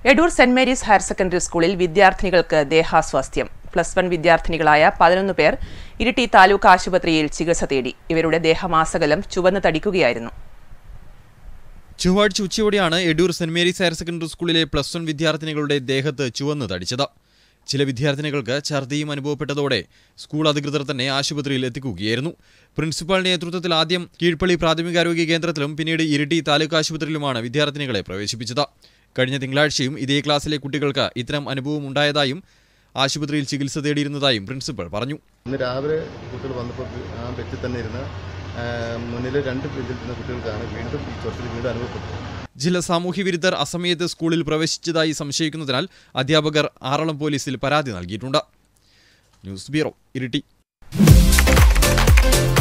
Edoor saint Mary's higher secondary സ്കൂളിൽ വിദ്യാർത്ഥിനികൾക്ക് ദേഹാസ്വാസ്ഥ്യം plus one വിദ്യാർത്ഥിനികളായ പതിനൊന്ന് പേർ ഇരിട്ടി താലൂക്ക് ആശുപത്രിയിൽ ചികിത്സ തേടി ഇവരുടെ ദേഹമാസകലം ചുവന്ന് തടിക്കുകയായിരുന്നു ചൊവ്വാഴ്ച ഉച്ചയോടെയാണ് Edoor saint Mary's higher secondary സ്കൂളിലെ പ്ലസ് വൺ വിദ്യാർത്ഥിനികളുടെ ദേഹത്ത് ചുവന്ന് തടിച്ചത് ചില വിദ്യാർത്ഥിനികൾക്ക് ഛർദിയും അനുഭവപ്പെട്ടതോടെ സ്കൂൾ അധികൃതർ തന്നെ ആശുപത്രിയിൽ എത്തിക്കുകയായിരുന്നു പ്രിൻസിപ്പാളിന്റെ നേതൃത്വത്തിൽ ആദ്യം കീഴ്പള്ളി പ്രാഥമികാരോഗ്യ കേന്ദ്രത്തിലും പിന്നീട് ഇരിട്ടി താലൂക്ക് ആശുപത്രിയിലുമാണ് വിദ്യാർത്ഥിനികളെ പ്രവേശിപ്പിച്ചത് കഴിഞ്ഞ തിങ്കളാഴ്ചയും ഇതേ ക്ലാസ്സിലെ കുട്ടികൾക്ക് ഇത്തരം അനുഭവം ഉണ്ടായതായും ആശുപത്രിയിൽ ചികിത്സ തേടിയിരുന്നതായും പ്രിൻസിപ്പൽ പറഞ്ഞു ഇന്ന് രാവിലെ കുട്ടികൾ വന്നപ്പോൾ ആ ബെഞ്ചിൽ തന്നെ ഇരുന്ന് ആ, മുന്നിൽ രണ്ട് ബെഞ്ചിൽ ഇരുന്ന കുട്ടികൾക്കാണ് വീണ്ടും ഈ ചൊറിച്ചിൽ വീണ്ടും അനുഭവപ്പെട്ടത് ചില സാമൂഹ്യ വിരുദ്ധർ അസമയത്ത് സ്കൂളിൽ പ്രവേശിച്ചതായി സംശയിക്കുന്നതിനാൽ അധ്യാപകർ ആറളം പോലീസിൽ പരാതി നൽകിയിട്ടുണ്ട് ന്യൂസ് ബ്യൂറോ ഇരിട്ടി